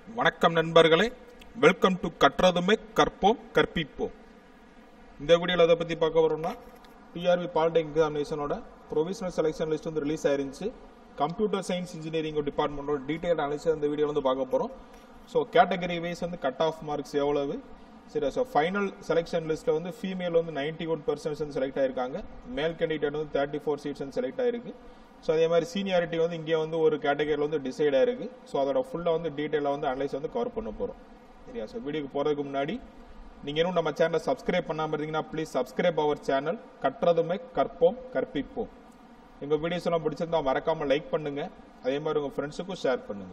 வணக்கம் நண்பர்களே welcome to கற்றதுமே கற்போம் கற்பிப்போம் இந்த வீடியோவில் அதை பற்றி பார்க்க வரோம்னா டிஆர்பி பாலிடெக் எக்ஸாமினேஷனோட ப்ரொவிஷனல் செலெக்ஷன் லிஸ்ட் வந்து ரிலீஸ் ஆயிருந்துச்சு கம்ப்யூட்டர் சயின்ஸ் இன்ஜினியரிங் டிபார்ட்மெண்ட்டோட டீடைல் அனாலிசிஸ் இந்த வீடியோவில் வந்து பார்க்க போகிறோம் ஸோ கேட்டகரி வைஸ் வந்து கட் ஆஃப் மார்க்ஸ் எவ்வளவு சரி ஸோ ஃபைனல் செலெக்ஷன் லிஸ்ட்டில் வந்து ஃபீமேல் வந்து நைன்டி ஒன் பர்சன்ட் வந்து செலக்ட் ஆயிருக்காங்க மேல் கேண்டிடேட் வந்து தேர்ட்டி ஃபோர் சீட்ஸ் வந்து செலக்ட் ஆயிருக்கு ஸோ அதே மாதிரி சீனியாரிட்டி வந்து இங்கே வந்து ஒரு கேட்டகரியில் வந்து டிசைட் ஆயிருக்கு ஸோ அதோட ஃபுல்லாக வந்து டீட்டெயிலாக வந்து அனலைஸ் வந்து கவர் பண்ண போகிறோம் சரியா ஸோ வீடியோக்கு போகிறதுக்கு முன்னாடி நீங்கள் இன்னும் நம்ம சேனலை சப்ஸ்கிரைப் பண்ணாமல் இருந்தீங்கன்னா ப்ளீஸ் சப்ஸ்கிரைப் அவர் சேனல் கற்றதுமே கற்போம் கற்பிப்போம் எங்கள் வீடியோஸ் எல்லாம் பிடிச்சிருந்தா மறக்காமல் லைக் பண்ணுங்க அதே மாதிரி உங்கள் ஃப்ரெண்ட்ஸுக்கும் ஷேர் பண்ணுங்க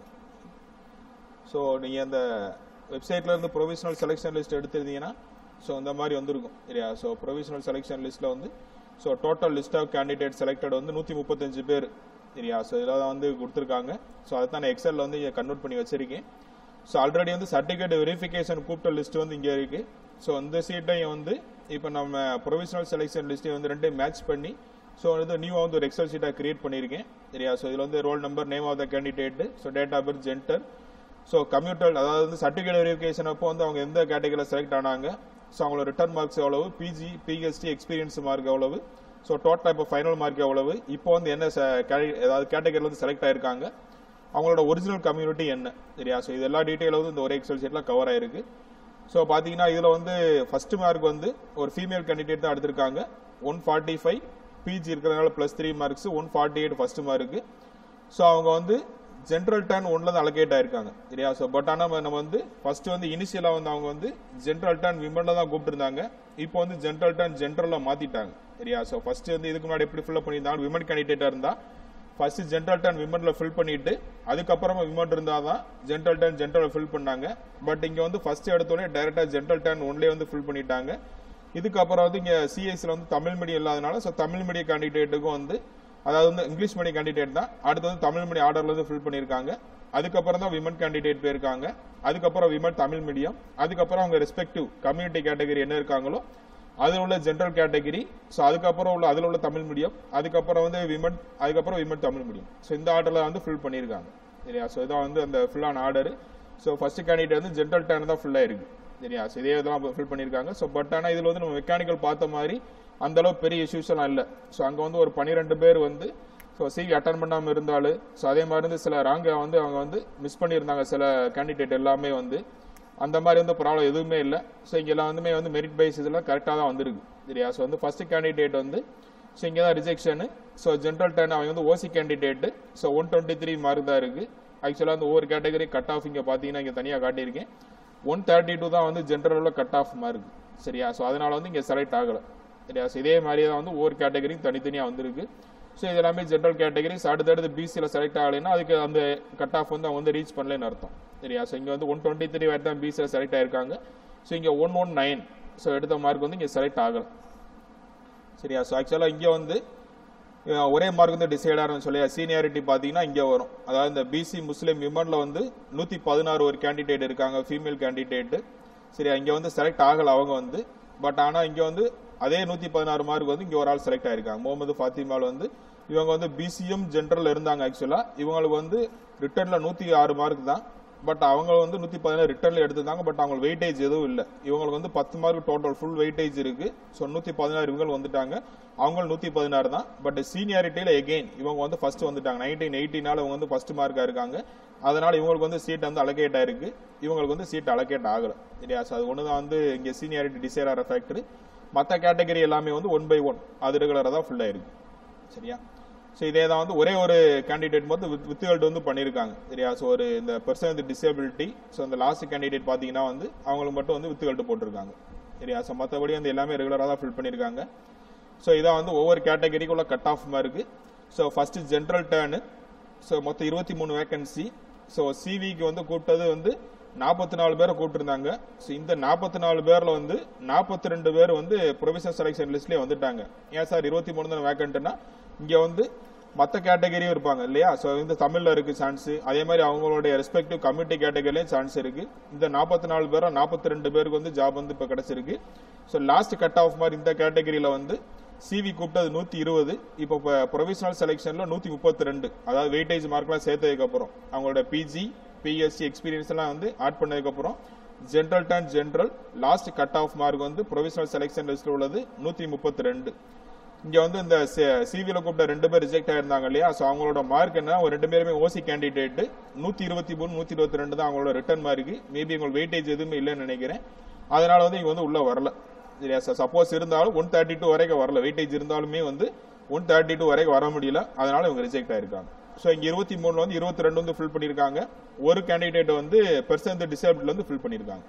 ஸோ நீங்கள் அந்த வெப்சைட்ல இருந்து ப்ரொவிஷனல் செலெக்ஷன் லிஸ்ட் எடுத்திருந்தீங்கன்னா ஸோ இந்த மாதிரி வந்திருக்கும் சரியா ஸோ ப்ரொவிஷனல் செலெக்ஷன் லிஸ்ட்டில் வந்து so total list of candidate selected வந்து நூற்றி முப்பத்தஞ்சு பேர் சரியா ஸோ இதில் தான் வந்து கொடுத்துருக்காங்க ஸோ அதை தான் நான் எக்ஸலில் வந்து இங்கே கன்வெர்ட் பண்ணி வச்சிருக்கேன் ஸோ ஆல்ரெடி வந்து சர்டிஃபிகேட் வெரிஃபிகேஷன் கூப்பிட்ட லிஸ்ட் வந்து இங்கே இருக்கு ஸோ இந்த சீட்டையும் வந்து இப்போ நம்ம ப்ரொவிஷனல் செலெக்ஷன் லிஸ்ட்டையும் வந்து ரெண்டையும் மேட்ச் பண்ணி ஸோ வந்து நியூவாக வந்து ஒரு எக்ஸல் ஷீட்டாக கிரியேட் பண்ணியிருக்கேன் சரியா ஸோ இதில் வந்து roll number name of the candidate so date of birth gender so communal அதாவது வந்து சர்டிஃபிகேட் வெரிஃபிகேஷன் அப்போ வந்து அவங்க எந்த கேட்டகரியில் செலக்ட் ஆனாங்க ஸோ அவங்களோட ரிட்டர்ன் மார்க்ஸ் எவ்வளவு பிஜி பிஹெச்டி எக்ஸ்பீரியன்ஸ் மார்க் எவ்வளவு ஸோ டோட்டல் இப்போ ஃபைனல் மார்க் எவ்வளவு இப்போ வந்து என்ன ஏதாவது கேட்டகரியில் வந்து செலக்ட் ஆயிருக்காங்க அவங்களோட ஒரிஜினல் கம்யூனிட்டி என்ன சரியா ஸோ இது எல்லா டீட்டெயிலும் வந்து இந்த ஒரே எக்ஸல் ஷீட்டில் கவர் ஆயிருக்கு ஸோ பார்த்தீங்கன்னா இதில் வந்து ஃபர்ஸ்ட் மார்க் வந்து ஒரு ஃபீமேல் கேண்டிடேட் தான் எடுத்திருக்காங்க ஒன் ஃபார்ட்டி ஃபைவ் பிஜி இருக்கிறதுனால plus three marks one forty eight first mark so அவங்க வந்து ஜென்ரல் டர்ன் ஒன்ல தான் அலோகேட் ஆயிருக்காங்க சரியா ஸோ பட் ஆனால் நம்ம வந்து ஃபர்ஸ்ட் வந்து இனிஷியலா வந்து அவங்க வந்து ஜென்ரல் டர்ன் விமன்ல தான் கூப்பிட்டுருந்தாங்க இப்போ வந்து ஜென்ரல் டர்ன் ஜென்ரல்ல மாத்திட்டாங்க சரியா ஸோ ஃபர்ஸ்ட் வந்து இதுக்கு முன்னாடி எப்படி ஃபில் பண்ணியிருந்தாங்க விமன் கேண்டிடேட்டா இருந்தா ஃபர்ஸ்ட் ஜென்ரல் டர்ன் விமன்ல ஃபில் பண்ணிட்டு அதுக்கப்புறமா விமன் இருந்தா தான் ஜென்ரல் டர்ன் ஜென்ரல் ஃபில் பண்ணாங்க பட் இங்க வந்து ஃபர்ஸ்ட் எடுத்தோடனே டைரக்டா ஜென்ரல் டர்ன் ஒன்லேயே வந்து ஃபில் பண்ணிட்டாங்க இதுக்கப்புறம் வந்து இங்க சிஎஸ்ல வந்து தமிழ் மீடியம் இல்லாதனால ஸோ தமிழ் மீடியம் கேண்டிடேட்டுக்கும் வந்து அதாவது வந்து இங்கிலீஷ் மீடியம் கேண்டிடேட் தான் அடுத்து வந்து தமிழ் மீடியம் ஆர்டர்ல இருந்து ஃபில் பண்ணியிருக்காங்க அதுக்கப்புறம் தான் விமன் கேண்டிடேட் போயிருக்காங்க அதுக்கப்புறம் விமன் தமிழ் மீடியம் அதுக்கப்புறம் அவங்க ரெஸ்பெக்டிவ் கம்யூனிட்டி கேட்டகரி என்ன இருக்காங்களோ அதில் உள்ள ஜென்ரல் கேட்டகரி ஸோ அதுக்கப்புறம் உள்ள அதில் உள்ள தமிழ் மீடியம் அதுக்கப்புறம் வந்து விமன் அதுக்கப்புறம் விமன் தமிழ் மீடியம் ஸோ இந்த ஆர்டர்ல வந்து ஃபில் பண்ணியிருக்காங்க சரியா ஸோ இதான் வந்து அந்த ஃபுல்லான ஆர்டர் ஸோ ஃபர்ஸ்ட் கேண்டிடேட் வந்து ஜென்ரல் டேன் தான் ஃபுல்லாக இருக்கு சரியா ஸோ இதே இதெல்லாம் ஃபில் பண்ணியிருக்காங்க ஸோ பட் ஆனால் இதில் வந்து நம்ம மெக்கானிக்கல் பார்த்த மாதிரி அந்த அளவு பெரிய இஷ்யூஸ் எல்லாம் இல்லை ஸோ அங்கே வந்து ஒரு பன்னிரெண்டு பேர் வந்து ஸோ சிவி அட்டன் பண்ணாமல் இருந்தாலும் ஸோ அதே மாதிரி வந்து சில ரேங்கை வந்து அவங்க வந்து மிஸ் பண்ணியிருந்தாங்க சில கேண்டிடேட் எல்லாமே வந்து அந்த மாதிரி வந்து ப்ராப்ளம் எதுவுமே இல்லை ஸோ இங்கே எல்லாம் வந்துமே வந்து மெரிட் பைஸ் இதெல்லாம் கரெக்டாக தான் வந்திருக்கு சரியா ஸோ வந்து ஃபர்ஸ்ட் கேண்டிடேட் வந்து ஸோ இங்கே தான் ரிஜெக்ஷனு ஸோ ஜென்ரல் டர்ன் அவங்க வந்து OC candidate so one twenty three mark தான் இருக்கு ஆக்சுவலாக வந்து ஒவ்வொரு கேட்டகரி கட் ஆஃப் இங்கே பார்த்தீங்கன்னா இங்கே தனியாக காட்டியிருக்கேன் ஒன் தேர்ட்டி டூ தான் வந்து ஜென்ரலில் கட் ஆஃப் மார்க் சரியா ஸோ அதனால வந்து இங்கே செலக்ட் ஆகலை சரியா ஸோ இதே மாதிரியே தான் வந்து ஒவ்வொரு கேட்டகரியும் தனித்தனியாக வந்திருக்கு ஸோ இது எல்லாமே ஜென்ரல் கேட்டகரிஸ் அடுத்தடுத்து பிசியில் செலக்ட் ஆகலைன்னா அதுக்கு அந்த கட் ஆஃப் வந்து அவங்க வந்து ரீச் பண்ணலன்னு அர்த்தம் சரியா ஸோ இங்கே வந்து ஒன் டுவெண்ட்டி த்ரீ வரை தான் பிசியில் செலக்ட் ஆயிருக்காங்க ஸோ இங்கே ஒன் ஒன் நைன் ஸோ எடுத்த மார்க் வந்து இங்கே செலக்ட் ஆகலை சரியா ஸோ ஆக்சுவலாக இங்கே வந்து அஹ், ஒரே மார்க் வந்து டிசைட் ஆகணும்னு சொல்லி சீனியாரிட்டி பார்த்தீங்கன்னா இங்கே வரும் அதாவது இந்த பிசி முஸ்லீம் விமன்ல வந்து நூற்றி பதினாறு ஒரு கேண்டிடேட் இருக்காங்க ஃபீமேல் கேண்டிடேட் சரியா இங்கே வந்து செலக்ட் ஆகலை அவங்க வந்து பட் ஆனால் இங்கே வந்து அதே நூற்றி பதினாறு மார்க் வந்து இங்கே ஒரு ஆள் செலக்ட் ஆயிருக்காங்க முகமது ஃபாத்திமால் வந்து இவங்க வந்து பிசிஎம் ஜென்ரல் இருந்தாங்க ஆக்சுவலாக இவங்களுக்கு வந்து ரிட்டர்னில் நூற்றி ஆறு மார்க் தான் பட் அவங்க வந்து நூற்றி பதினாறு ரிட்டர்னில் எடுத்திருந்தாங்க பட் அவங்களுக்கு வெயிட்டேஜ் எதுவும் இல்லை இவங்களுக்கு வந்து பத்து மார்க் டோட்டல் ஃபுல் வெயிட்டேஜ் இருக்கு ஸோ நூற்றி பதினாறு இவங்க வந்துட்டாங்க அவங்க நூற்றி பதினாறு தான் பட் சீனியாரிட்டியில் எகெயின் இவங்க வந்து ஃபர்ஸ்ட் வந்துட்டாங்க நைன்டீன் எயிட்டினால இவங்க வந்து ஃபர்ஸ்ட் மார்க்காக இருக்காங்க அதனால இவங்களுக்கு வந்து சீட் வந்து அலகேட் ஆயிருக்கு இவங்களுக்கு வந்து சீட் அலகேட் ஆகலை சரியா ஸோ அது ஒன்று தான் வந்து இங்கே சீனியாரிட்டி டிசைட் ஆகிற ஃபேக்டரி மற்ற கேட்டகரி எல்லாமே வந்து ஒன் பை ஒன் அது ரெகுலராக தான் ஃபுல்லாக இருக்கு சரியா ஸோ இதே தான் வந்து ஒரே ஒரு கேண்டிடேட் மட்டும் வித் வித்துகள்ட்டு வந்து பண்ணியிருக்காங்க சரியா ஸோ ஒரு இந்த பர்சன் வித் டிசேபிலிட்டி ஸோ அந்த லாஸ்ட் கேண்டிடேட் பார்த்தீங்கன்னா வந்து அவங்களுக்கு மட்டும் வந்து வித்துகள்ட்டு போட்டிருக்காங்க சரியா ஸோ மற்றபடி வந்து எல்லாமே ரெகுலராக தான் ஃபில் பண்ணியிருக்காங்க ஸோ இதான் வந்து ஒவ்வொரு கேட்டகரிக்குள்ள cut off mark so first general turn so மொத்தம் இருபத்தி மூணு வேகன்சி ஸோ சிவிக்கு வந்து கூப்பிட்டது வந்து நாற்பத்தி நாலு பேரை கூப்பிட்டுருந்தாங்க ஸோ இந்த நாற்பத்தி நாலு பேர்ல வந்து நாற்பத்தி ரெண்டு பேர் வந்து ப்ரொவிஷனல் செலெக்ஷன் லிஸ்ட்லேயே வந்துட்டாங்க ஏன் சார் இருபத்தி மூணு தான் வேக்கண்ட்னா இங்கே வந்து மற்ற கேட்டகரியும் இருப்பாங்க இல்லையா ஸோ இந்த தமிழ்ல இருக்கு சான்ஸ் அதே மாதிரி அவங்களுடைய ரெஸ்பெக்டிவ் கம்யூனிட்டி கேட்டகரிலையும் சான்ஸ் இருக்கு இந்த நாற்பத்தி நாலு பேரும் நாற்பத்தி ரெண்டு பேருக்கு வந்து ஜாப் வந்து இப்போ கிடைச்சிருக்கு ஸோ லாஸ்ட் கட் ஆஃப் மாதிரி இந்த கேட்டகரியில வந்து சிவி கூப்பிட்டது நூத்தி இருபது இப்போ ப்ரொவிஷனல் செலெக்ஷன்ல நூத்தி முப்பத்தி ரெண்டு அதாவது வெயிட்டேஜ் மார்க்லாம் சேர்த்ததுக்கு அப்புறம் அவங்களோட பிஜி பிஎஸ்சி எக்ஸ்பீரியன்ஸ் எல்லாம் வந்து ஆட் பண்ணதுக்கப்புறம் general turn general last cut off mark வந்து ப்ரொவிஷனல் செலெக்ஷன் லிஸ்ட்ல உள்ளது நூற்றி முப்பத்தி ரெண்டு இங்க வந்து இந்த சிவில கூப்பிட்ட ரெண்டு பேர் ரிஜெக்ட் ஆயிருந்தாங்க இல்லையா ஸோ அவங்களோட மார்க் என்ன ஒரு ரெண்டு பேருமே ஓசி கேண்டிடேட் நூத்தி இருபத்தி மூணு நூத்தி இருபத்தி ரெண்டு தான் அவங்களோட ரிட்டர்ன் மார்க் மேபி உங்களுக்கு வெயிட்டேஜ் எதுவுமே இல்லைன்னு நினைக்கிறேன் அதனால வந்து இங்க வந்து உள்ள வரல சரியா சார் சப்போஸ் இருந்தாலும் ஒன் தேர்ட்டி டூ வரைக்கும் வரல வெயிட்டேஜ் இருந்தாலுமே வந்து ஒன் தேர்ட்டி டூ வரைக்கும் வர முடியல அதனால இவங்க ரிஜெக்ட் ஆயிருக்காங்க ஸோ இங்க இருபத்தி மூணுல வந்து இருபத்தி ரெண்டு வந்து ஃபில் பண்ணியிருக்காங்க ஒரு கேண்டிடேட் வந்து பெர்சன்ட் டிசேபிள் வந்து ஃபில் பண்ணியிருக்காங்க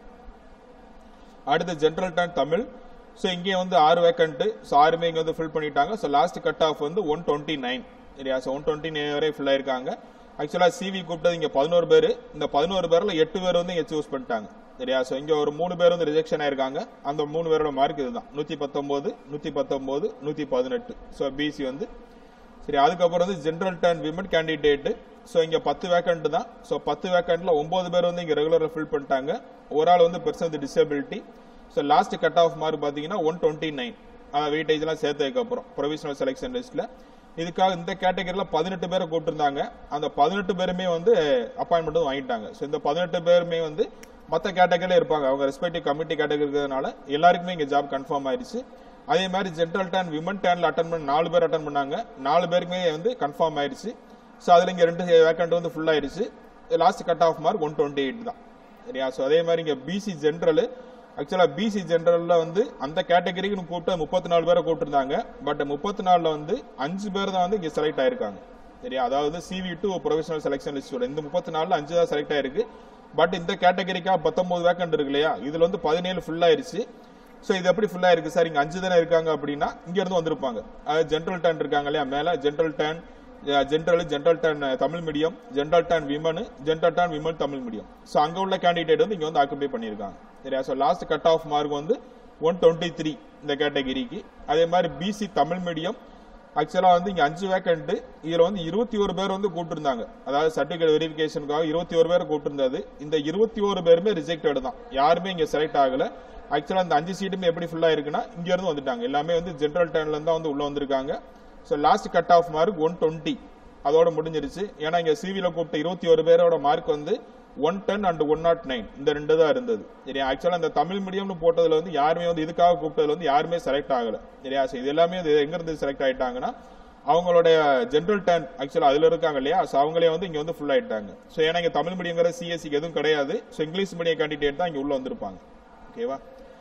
அடுத்து ஜென்ரல் டர்ன் தமிழ் ஸோ இங்கே வந்து ஆறு வேக்கண்ட் ஸோ ஆறுமே இங்கே வந்து ஃபில் பண்ணிட்டாங்க ஸோ லாஸ்ட் கட் ஆஃப் வந்து ஒன் டுவெண்ட்டி நைன் சரியா ஸோ ஒன் டுவெண்ட்டி நைன் வரை ஃபில் ஆயிருக்காங்க ஆக்சுவலாக சிவி கூப்பிட்டது இங்கே பதினோரு பேர் இந்த பதினோரு பேரில் எட்டு பேர் வந்து இங்கே சூஸ் பண்ணிட்டாங்க சரியா ஸோ இங்கே ஒரு மூணு பேர் வந்து ரிஜெக்ஷன் ஆயிருக்காங்க அந்த மூணு பேரோட மார்க் இதுதான் நூற்றி பத்தொம்போது நூற்றி பத்தொம்போது நூற்றி பதினெட்டு ஸோ பிசி வந்து சரி அதுக்கப்புறம் வந்து general turn women candidate so இங்க பத்து வேக்கண்ட் தான் ஸோ பத்து வேக்கண்ட்ல ஒன்பது பேர் வந்து இங்க ரெகுலரா ஃபில் பண்ணிட்டாங்க ஒரு ஆள் வந்து பெருசா வந்து disability so last cut off mark பாத்தீங்கன்னா ஒன் டுவெண்ட்டி நைன் வெயிட்டேஜ் எல்லாம் சேர்த்ததுக்கு அப்புறம் ப்ரொவிஷனல் செலெக்ஷன் லிஸ்ட்ல இதுக்காக இந்த கேட்டகரியில பதினெட்டு பேரை கூப்பிட்டுருந்தாங்க அந்த பதினெட்டு பேருமே வந்து அப்பாயின்மெண்ட் வந்து வாங்கிட்டாங்க ஸோ இந்த பதினெட்டு பேருமே வந்து மற்ற கேட்டகரியில இருப்பாங்க அவங்க ரெஸ்பெக்டிவ் கமிட்டி கேட்டகரி இருக்கிறதுனால எல்லாருக்குமே இங்க ஜாப் கன்ஃபார்ம் ஆயிருச்சு அதே மாதிரி ஜென்ரல் டேன் விமன் டேன்ல அட்டன் பண்ண நாலு பேர் அட்டன் பண்ணாங்க நாலு பேருக்குமே வந்து கன்ஃபார்ம் ஆயிருச்சு ஸோ அதுல இங்க ரெண்டு வேக்கண்ட் வந்து ஃபுல் ஆயிருச்சு last cut off mark one twenty eight தான் சரியா ஸோ அதே மாதிரி இங்க பிசி ஜென்ரல் ஆக்சுவலா பிசி ஜென்ரல்ல வந்து அந்த கேட்டகரிக்கு கூப்பிட்டு முப்பத்தி நாலு பேரை கூப்பிட்டுருந்தாங்க பட் முப்பத்தி நாலுல வந்து அஞ்சு பேர் தான் வந்து இங்க செலக்ட் ஆயிருக்காங்க சரியா அதாவது சிவி டூ ப்ரொஃபஷனல் செலெக்ஷன் லிஸ்டோட இந்த முப்பத்தி நாலுல அஞ்சு தான் செலக்ட் ஆயிருக்கு பட் இந்த கேட்டகரிக்கா பத்தொன்பது வேக்கண்ட் இருக்கு இல்லையா இதுல வந்து பதினேழு ஃபுல் ஆயிருச்சு சோ இது எப்படி ஃபுல்லா இருக்கு சார் இங்க அஞ்சு தானே இருக்காங்க அப்படின்னா இங்க இருந்து வந்திருப்பாங்க அதாவது ஜென்ரல் டர்ன் இருக்காங்க இல்லையா மேல general turn general general turn Tamil medium general turn women general turn women Tamil medium so அங்க உள்ள கேண்டிடேட் வந்து இங்க வந்து ஆக்குபை பண்ணிருக்காங்க சரியா so last cut off mark வந்து ஒன் டுவெண்ட்டி த்ரீ இந்த கேட்டகரிக்கு அதே மாதிரி பிசி தமிழ் மீடியம் ஆக்சுவலா வந்து இங்க அஞ்சு வேக்கண்ட் இதுல வந்து இருபத்தி ஒரு பேர் வந்து கூப்பிட்டுருந்தாங்க அதாவது சர்டிபிகேட் வெரிஃபிகேஷனுக்காக இருபத்தி ஒரு பேர் கூப்பிட்டிருந்தது இந்த இருபத்தி ஒரு பேருமே ரிஜெக்டட் தான் யாருமே இங்க செலக்ட் ஆகல ஆக்சுவலா இந்த அஞ்சு சீட்டுமே எப்படி ஃபுல்லா இருக்குன்னா இங்க இருந்து வந்துட்டாங்க எல்லாமே வந்து ஜென்ரல் டர்ன்ல இருந்து தான் வந்து உள்ள வந்திருக்காங்க so last cut off mark one twenty அதோட முடிஞ்சிருச்சு ஏன்னா இங்க சிவில கூப்பிட்ட இருபத்தி ஒரு பேரோட மார்க் வந்து one ten and one nought nine இந்த ரெண்டு தான் இருந்தது சரியா ஆக்சுவலா இந்த தமிழ் மீடியம்னு போட்டதுல வந்து யாருமே வந்து இதுக்காக கூப்பிட்டதுல வந்து யாருமே செலக்ட் ஆகல சரியா So இது எல்லாமே வந்து எங்க இருந்து செலக்ட் ஆயிட்டாங்கன்னா அவங்களுடைய ஜென்ரல் டர்ன் ஆக்சுவலா அதுல இருக்காங்க இல்லையா ஸோ அவங்களே வந்து இங்க வந்து ஃபுல் ஆயிட்டாங்க ஸோ ஏன்னா இங்க தமிழ் மீடியங்கிற சிஎஸ்சிக்கு எதுவும் கிடையாது ஸோ இங்கிலீஷ் மீடியம் கேண்டிடேட் தான் இங்க உள்ள வந்திருப்பாங்க ஓகேவா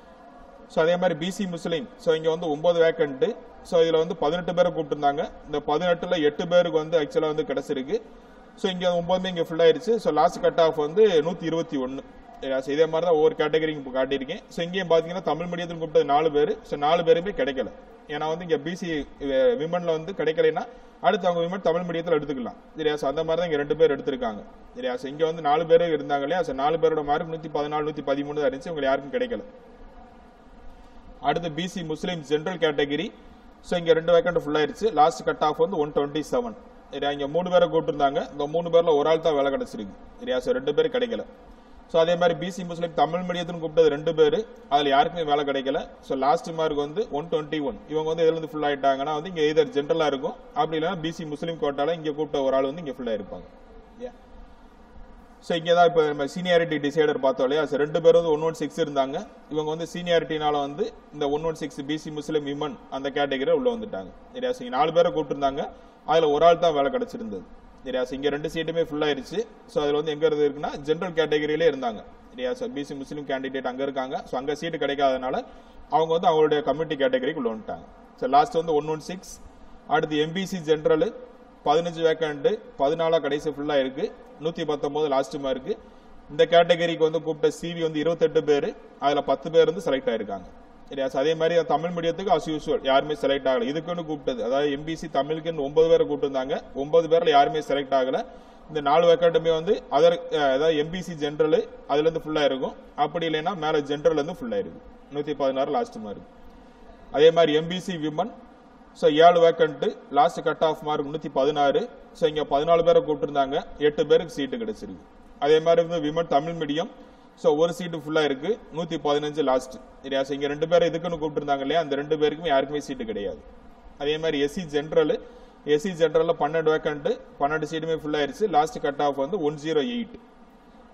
ஸோ அதே மாதிரி பிசி முஸ்லீம் ஸோ இங்க வந்து ஒன்பது வேக்கண்ட் ஸோ இதுல வந்து பதினெட்டு பேரை கூப்பிட்டுருந்தாங்க இந்த பதினெட்டுல எட்டு பேருக்கு வந்து ஆக்சுவலா வந்து கிடைச்சிருக்கு ஸோ இங்க ஒன்பதுமே இங்க ஃபுல் ஆயிருச்சு ஸோ லாஸ்ட் கட் ஆஃப் வந்து நூத்தி இருபத்தி ஒன்னு இதே மாதிரி தான் ஒவ்வொரு கேட்டகரிக்கு இப்போ காட்டியிருக்கேன் ஸோ இங்கேயும் பாத்தீங்கன்னா தமிழ் மீடியத்தில் கூப்பிட்டது நாலு பேர் ஸோ நாலு பேருமே கிடைக்கல ஏன்னா வந்து இங்க பிசி விமன்ல வந்து கிடைக்கலைன்னா அடுத்து அவங்க விமன் தமிழ் மீடியத்தில் எடுத்துக்கலாம் சரியா ஸோ அந்த மாதிரி தான் இங்க ரெண்டு பேர் எடுத்திருக்காங்க சரியா ஸோ இங்க வந்து நாலு பேர் இருந்தாங்க இல்லையா ஸோ நாலு பேரோட மார்க் நூத்தி பதினாலு நூத்தி பதிமூணு தான் இருந்துச்சு உங்களுக்கு யாருக்கும் கிடைக்கல அடுத்து BC Muslim general category so இங்க ரெண்டு வேக்கண்ட் ஃபுல் ஆயிருச்சு லாஸ்ட் கட் ஆஃப் வந்து ஒன் டுவெண்ட்டி செவன் சரியா இங்க மூணு பேரை கூப்பிட்டுருந்தாங்க இந்த மூணு பேர்ல ஒரு ஆள் தான் வேலை கிடைச்சிருக்கு சரியா ஸோ ரெண்டு பேர் கிடைக்கல ஸோ அதே மாதிரி பிசி முஸ்லீம் தமிழ் மீடியத்துன்னு கூப்பிட்டது ரெண்டு பேர் அதுல யாருக்குமே வேலை கிடைக்கல ஸோ லாஸ்ட் மார்க் வந்து ஒன் டுவெண்ட்டி ஒன் இவங்க வந்து இதுல இருந்து ஃபுல் ஆயிட்டாங்கன்னா வந்து இங்க எதர் ஜென்ரலா இருக்கும் அப்படி இல்லைன்னா பிசி முஸ்லீம் கோட்டால இங்க கூப்பிட்ட ஒரு ஆள் வந்து இங்க ஃபுல் ஆயிருப்பாங்க Yeah. ஸோ இங்கே தான் இப்போ நம்ம சீனியாரிட்டி டிசைடர் பார்த்தோம் இல்லையா ஸோ ரெண்டு பேரும் வந்து ஒன் ஒன் சிக்ஸ் இருந்தாங்க இவங்க வந்து சீனியாரிட்டினால வந்து இந்த one one six BC Muslim women அந்த கேட்டகரியில் உள்ள வந்துட்டாங்க சரியா ஸோ இங்க நாலு பேரை கூப்பிட்டுருந்தாங்க அதில் ஒரு ஆள் தான் வேலை கிடைச்சிருந்தது சரியா ஸோ இங்கே ரெண்டு சீட்டுமே ஃபுல் ஆயிருச்சு ஸோ அதில் வந்து எங்க இருந்து இருக்குன்னா ஜென்ரல் கேட்டகரியிலே இருந்தாங்க சரியா ஸோ பிசி முஸ்லீம் கேண்டிடேட் அங்கே இருக்காங்க ஸோ அங்கே சீட்டு கிடைக்காதனால அவங்க வந்து அவங்களுடைய கம்யூனிட்டி கேட்டகரிக்கு உள்ள வந்துட்டாங்க ஸோ லாஸ்ட் வந்து ஒன் ஒன் சிக்ஸ் அடுத்து எம்பிசி ஜென்ரல் பதினஞ்சு வேக்கண்ட் பதினாலா கடைசி ஃபுல்லா இருக்கு நூத்தி பத்தொன்பது லாஸ்ட் மார்க்கு இந்த கேட்டகரிக்கு வந்து கூப்பிட்ட சிவி வந்து இருபத்தெட்டு பேர் அதுல பத்து பேர் வந்து செலக்ட் ஆயிருக்காங்க சரியா So, அதே மாதிரி தமிழ் மீடியத்துக்கு அஸ் யூஸ்வல் யாருமே செலக்ட் ஆகல இதுக்குன்னு கூப்பிட்டது அதாவது எம்பிசி தமிழுக்குன்னு ஒன்பது பேரை கூப்பிட்டுருந்தாங்க ஒன்பது பேர்ல யாருமே செலக்ட் ஆகல இந்த நாலு வேக்கண்டுமே வந்து அதர் அதாவது எம்பிசி ஜென்ரல் அதுல இருந்து ஃபுல்லா இருக்கும் அப்படி இல்லைன்னா மேல ஜென்ரல் இருந்து ஃபுல்லா இருக்கு நூத்தி பதினாறு லாஸ்ட் மார்க் அதே மாதிரி எம்பிசி விமன் ஸோ ஏழு vacant last cut off mark முன்னூத்தி பதினாறு ஸோ இங்க பதினாலு பேரை கூப்பிட்டுருந்தாங்க எட்டு பேருக்கு சீட்டு கிடைச்சிருக்கு அதே மாதிரி வந்து விமன் தமிழ் மீடியம் ஸோ ஒரு சீட்டு ஃபுல்லா இருக்கு நூத்தி பதினஞ்சு லாஸ்ட் சரியா ஸோ இங்க ரெண்டு பேரை இதுக்குன்னு கூப்பிட்டுருந்தாங்க இல்லையா அந்த ரெண்டு பேருக்குமே யாருக்குமே சீட்டு கிடையாது அதே மாதிரி எஸ்சி ஜென்ரல் எஸ்சி ஜென்ரல்ல பன்னெண்டு வேக்கண்ட் பன்னெண்டு சீட்டுமே ஃபுல் ஆயிருச்சு லாஸ்ட் கட் ஆஃப் வந்து ஒன் ஜீரோ எயிட்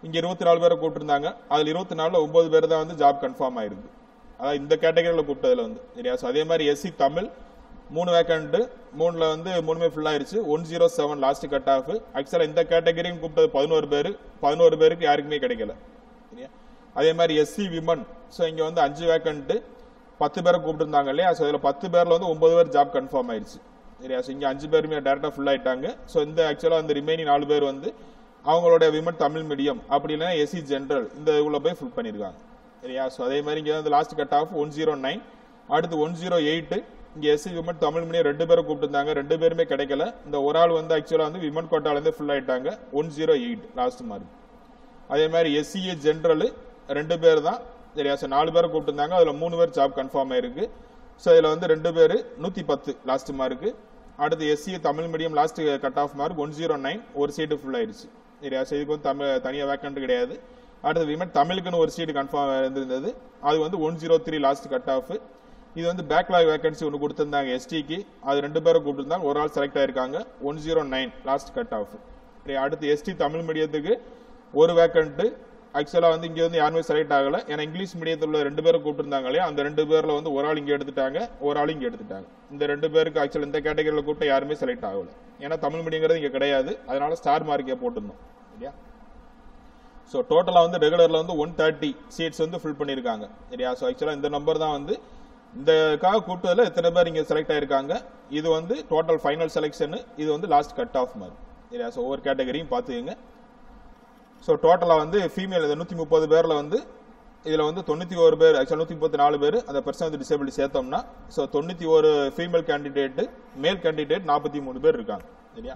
இங்க இருபத்தி நாலு பேரை கூப்பிட்டுருந்தாங்க அதுல இருபத்தி நாலுல ஒன்பது பேர் தான் வந்து ஜாப் கன்ஃபார்ம் ஆயிருக்கு அதாவது இந்த கேட்டகரியில கூப்பிட்டதுல வந்து சரியா So, அதே மாதிரி எஸ்சி தமிழ் மூணு வேக்கண்ட் மூணுல வந்து மூணுமே ஃபுல் ஆயிருச்சு one zero seven last cut off ஆக்சுவலா இந்த கேட்டகரியும் கூப்பிட்டது பதினோரு பேர் பதினோரு பேருக்கு யாருக்குமே கிடைக்கல சரியா அதே மாதிரி எஸ்சி விமன் ஸோ இங்க வந்து அஞ்சு வேக்கண்ட் பத்து பேரை கூப்பிட்டுருந்தாங்க இல்லையா ஸோ இதுல பத்து பேர்ல வந்து ஒன்பது பேர் ஜாப் கன்ஃபார்ம் ஆயிருச்சு சரியா ஸோ இங்க அஞ்சு பேருமே டேரக்டா ஃபுல் ஆயிட்டாங்க ஸோ இந்த ஆக்சுவலா அந்த ரிமைனிங் நாலு பேர் வந்து அவங்களோட விமன் தமிழ் மீடியம் அப்படி இல்லைன்னா எஸ்சி ஜென்ரல் இந்த இதுக்குள்ள போய் ஃபுல் பண்ணிருக்காங்க சரியா ஸோ அதே மாதிரி இங்க வந்து last cut off one zero nine அடுத்து ஒன் ஜீரோ எயிட் இங்க எஸ்சி விமன் தமிழ் மீடியம் ரெண்டு பேரை கூப்பிட்டுருந்தாங்க ரெண்டு பேருமே கிடைக்கல இந்த ஒரு ஆள் வந்து ஆக்சுவலா வந்து விமன் கோட்டால இருந்து ஃபுல் ஆயிட்டாங்க one zero eight last mark அதே மாதிரி எஸ்சிஏ ஜென்ரல் ரெண்டு பேர் தான் சரியா சார் நாலு பேரை கூப்பிட்டுருந்தாங்க அதுல மூணு பேர் ஜாப் கன்ஃபார்ம் ஆயிருக்கு ஸோ இதுல வந்து ரெண்டு பேர் நூத்தி பத்து லாஸ்ட் மார்க் அடுத்து SCA Tamil medium last cut off mark one zero nine ஒரு சீட்டு ஃபுல் ஆயிருச்சு சரியா சார் இதுக்கு வந்து தமிழ் தனியாக வேக்கண்ட் கிடையாது அடுத்து விமன் தமிழுக்குன்னு ஒரு சீட்டு கன்ஃபார்ம் இருந்திருந்தது அது வந்து one zero three last cut off இது வந்து பேக்லாக் வேகன்சி ஒன்று கொடுத்திருந்தாங்க எஸ்டிக்கு அது ரெண்டு பேரை கூப்பிட்டுருந்தாங்க ஒரு ஆள் செலக்ட் ஆயிருக்காங்க one zero nine last cut off அடுத்து எஸ்டி தமிழ் மீடியத்துக்கு ஒரு வேக்கண்ட் ஆக்சுவலா வந்து இங்க வந்து யாருமே செலக்ட் ஆகல ஏன்னா இங்கிலீஷ் மீடியத்தில் உள்ள ரெண்டு பேரை கூப்பிட்டுருந்தாங்க இல்லையா அந்த ரெண்டு பேர்ல வந்து ஒரு ஆள் இங்க எடுத்துட்டாங்க ஒரு ஆள் இங்க எடுத்துட்டாங்க இந்த ரெண்டு பேருக்கு ஆக்சுவலா இந்த கேட்டகரியில கூப்பிட்ட யாருமே செலக்ட் ஆகல ஏன்னா தமிழ் மீடியங்கிறது இங்க கிடையாது அதனால ஸ்டார் மார்க்கே போட்டிருந்தோம் இல்லையா ஸோ டோட்டலாக வந்து ரெகுலரில் வந்து ஒன் தேர்ட்டி சீட்ஸ் வந்து ஃபில் பண்ணியிருக்காங்க சரியா ஸோ ஆக்சுவலாக இந்த நம்பர் தான் வந்து இந்தக்காக கூப்பிட்டதுல எத்தனை பேர் இங்கே செலக்ட் ஆயிருக்காங்க இது வந்து டோட்டல் ஃபைனல் செலெக்ஷன் இது வந்து லாஸ்ட் கட் ஆஃப் மாதிரி சரியா ஸோ ஒவ்வொரு கேட்டகரியும் பார்த்துக்கங்க ஸோ டோட்டலாக வந்து ஃபீமேல் இந்த நூற்றி முப்பது பேரில் வந்து இதில் வந்து தொண்ணூற்றி ஒரு பேர் ஆக்சுவலாக நூற்றி முப்பத்தி நாலு பேர் அந்த பர்சன் வந்து டிசேபிள் சேர்த்தோம்னா ஸோ தொண்ணூற்றி ஒரு ஃபீமேல் கேண்டிடேட்டு மேல் கேண்டிடேட் நாற்பத்தி மூணு பேர் இருக்காங்க சரியா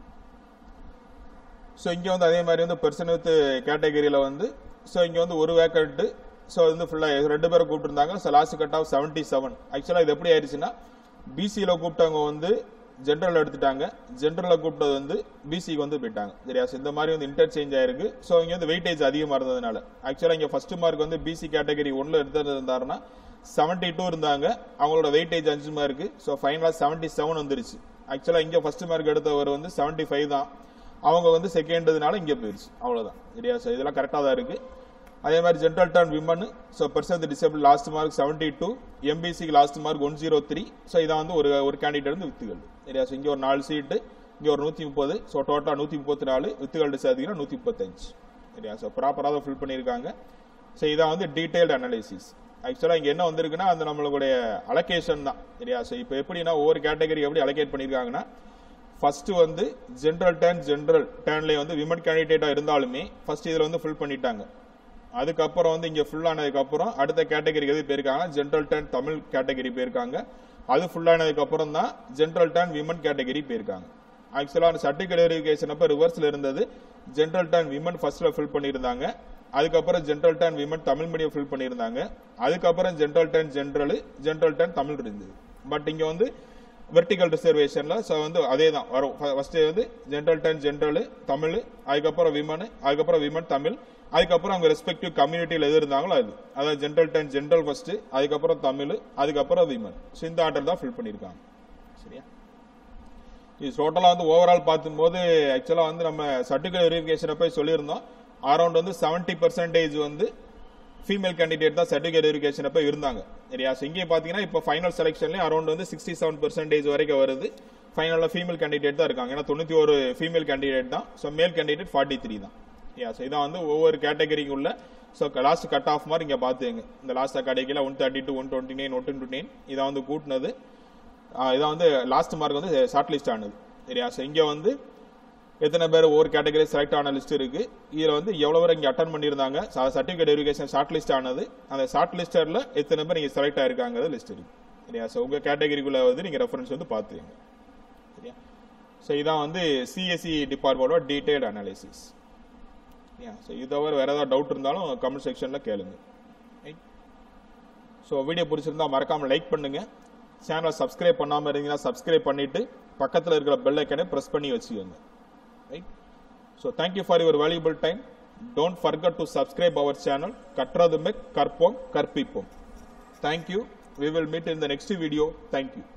ஸோ இங்கே வந்து அதே மாதிரி வந்து பெர்சன் வித் கேட்டகரியில் வந்து ஸோ இங்கே வந்து ஒரு வேக்கண்ட்டு ஸோ வந்து ஃபுல்லாக ரெண்டு பேரை கூப்பிட்டுருந்தாங்க so last cut off seventy seven ஆக்சுவலாக இது எப்படி ஆயிடுச்சுன்னா பிசியில் கூப்பிட்டவங்க வந்து ஜென்ரல் எடுத்துட்டாங்க ஜென்ரலில் கூப்பிட்டது வந்து பிசிக்கு வந்து போயிட்டாங்க சரியா ஸோ இந்த மாதிரி வந்து இன்டர்சேஞ்ச் ஆயிருக்கு ஸோ இங்கே வந்து வெயிட்டேஜ் அதிகமாக இருந்ததுனால ஆக்சுவலாக இங்கே ஃபர்ஸ்ட் மார்க் வந்து பிசி கேட்டகரி ஒன்றில் எடுத்திருந்தாருன்னா செவன்ட்டி டூ இருந்தாங்க அவங்களோட வெயிட்டேஜ் அஞ்சு மார்க்கு ஸோ ஃபைனலாக செவன்ட்டி செவன் வந்துருச்சு ஆக்சுவலாக இங்கே ஃபர்ஸ்ட் மார்க் எடுத்தவர் வந்து செவன்ட்டி ஃபைவ் தான் அவங்க வந்து செகண்ட்னால இங்கே போயிருச்சு அவ்வளோதான் சரியா ஸோ இதெல்லாம் கரெக்டாக தான் இருக்கு அதே மாதிரி general turn women so person disable last mark seventy two எம்பிசிக்கு last mark one zero three so இதான் வந்து ஒரு ஒரு கேண்டிடேட் வந்து வித்துகள் சரியா ஸோ இங்கே ஒரு நாலு சீட்டு இங்கே ஒரு நூற்றி முப்பது ஸோ டோட்டலாக நூற்றி முப்பத்தி நாலு வித்துகள் சேர்த்தீங்கன்னா நூற்றி முப்பத்தஞ்சு சரியா ஸோ ப்ராப்பராக தான் ஃபில் பண்ணியிருக்காங்க ஸோ இதான் வந்து டீடைல்டு அனாலிசிஸ் ஆக்சுவலாக இங்கே என்ன வந்திருக்குன்னா அந்த நம்மளுடைய அலகேஷன் தான் சரியா ஸோ இப்போ எப்படின்னா ஒவ்வொரு கேட்டகரி எப்படி அலகேட் பண்ணியிருக்காங்கன்னா ஃபர்ஸ்ட் வந்து ஜென்ரல் டேன் ஜென்ரல் டேன்ல வந்து விமன் கேண்டிடேட்டா இருந்தாலுமே ஃபர்ஸ்ட் இதுல வந்து ஃபில் பண்ணிட்டாங்க அதுக்கப்புறம் வந்து இங்க ஃபுல் ஆனதுக்கு அப்புறம் அடுத்த கேட்டகரி எது போயிருக்காங்க ஜென்ரல் டேன் தமிழ் கேட்டகரி போயிருக்காங்க அது ஃபுல் ஆனதுக்கு அப்புறம் தான் ஜென்ரல் டேன் விமன் கேட்டகரி போயிருக்காங்க ஆக்சுவலா அந்த சர்டிபிகேட் வெரிஃபிகேஷன் அப்ப ரிவர்ஸ்ல இருந்தது ஜென்ரல் டேன் விமன் ஃபர்ஸ்ட்ல ஃபில் பண்ணியிருந்தாங்க அதுக்கப்புறம் general turn women Tamil medium fill பண்ணியிருந்தாங்க அதுக்கப்புறம் general turn general general turn Tamil இருந்தது பட் இங்க வந்து வெர்டிகல் ரிசர்வேஷன்ல ஸோ வந்து அதே தான் வரும் ஃபர்ஸ்ட் வந்து ஜென்ரல் டென் ஜென்ரல் தமிழ் அதுக்கப்புறம் விமன் அதுக்கப்புறம் விமன் தமிழ் அதுக்கப்புறம் அவங்க ரெஸ்பெக்டிவ் கம்யூனிட்டியில் எது இருந்தாங்களோ அது அதாவது ஜென்ரல் டென் ஜென்ரல் ஃபர்ஸ்ட் அதுக்கப்புறம் தமிழ் அதுக்கப்புறம் விமன் ஸோ இந்த ஆர்டர் தான் ஃபில் பண்ணியிருக்காங்க சரியா இது டோட்டலாக வந்து ஓவரால் பார்க்கும்போது ஆக்சுவலாக வந்து நம்ம சர்டிஃபிகேட் வெரிஃபிகேஷனை போய் சொல்லியிருந்தோம் அரௌண்ட் வந்து செவன்ட்டி பர்சன்டேஜ் வந்து ஃபீமேல் கேண்டிடேட் தான் சர்டிஃபிகேட் வெரிஃபிகேஷன் அப்போ இருந்தாங்க சரியா ஸோ இங்கே பார்த்தீங்கன்னா இப்போ ஃபைனல் செலெக்ஷன்லேயும் அரௌண்ட் வந்து சிக்ஸ்டி செவன் பர்சன்டேஜ் வரைக்கும் வருது ஃபைனலில் ஃபீமேல் கேண்டிடேட் தான் இருக்காங்க ஏன்னா தொண்ணூற்றி ஒரு ஃபீமேல் கேண்டிடேட் தான் so male candidate forty three தான் யா ஸோ இதான் வந்து ஒவ்வொரு கேட்டகரிக்கு உள்ள ஸோ லாஸ்ட் கட் ஆஃப் மாதிரி இங்கே பார்த்துங்க இந்த லாஸ்ட் கேட்டகரியில் one thirty two one twenty nine one twenty nine இதை வந்து கூட்டினது இதான் வந்து லாஸ்ட் மார்க் வந்து ஷார்ட் லிஸ்ட் ஆனது சரியா ஸோ இங்கே வந்து எத்தனை பேர் ஒவ்வொரு கேட்டகரி செலக்ட் ஆன லிஸ்ட் இருக்கு இதுல வந்து எவ்வளவு பேர் இங்க அட்டன் பண்ணியிருந்தாங்க சர்டிபிகேட் வெரிஃபிகேஷன் ஷார்ட் லிஸ்ட் ஆனது அந்த ஷார்ட் லிஸ்டர்ல எத்தனை பேர் நீங்க செலக்ட் ஆயிருக்காங்க லிஸ்ட் இருக்கு சரியா ஸோ உங்க கேட்டகரிக்குள்ள வந்து நீங்க ரெஃபரன்ஸ் வந்து பாத்துங்க சரியா ஸோ இதான் வந்து சிஎஸ்சி டிபார்ட்மெண்டோட டீடைல்டு அனாலிசிஸ் ஸோ இது தவிர வேற ஏதாவது டவுட் இருந்தாலும் கமெண்ட் செக்ஷன்ல கேளுங்க ஸோ வீடியோ பிடிச்சிருந்தா மறக்காம லைக் பண்ணுங்க சேனலை சப்ஸ்கிரைப் பண்ணாம இருந்தீங்கன்னா சப்ஸ்கிரைப் பண்ணிட்டு பக்கத்தில் இருக்கிற பெல் ஐக்கனை பிரஸ் பண்ணி வச்சுக்கோங்க right so thank you for your valuable time don't forget to subscribe our channel கற்றதுமே கற்போம் கற்பிப்போம் thank you we will meet in the next video thank you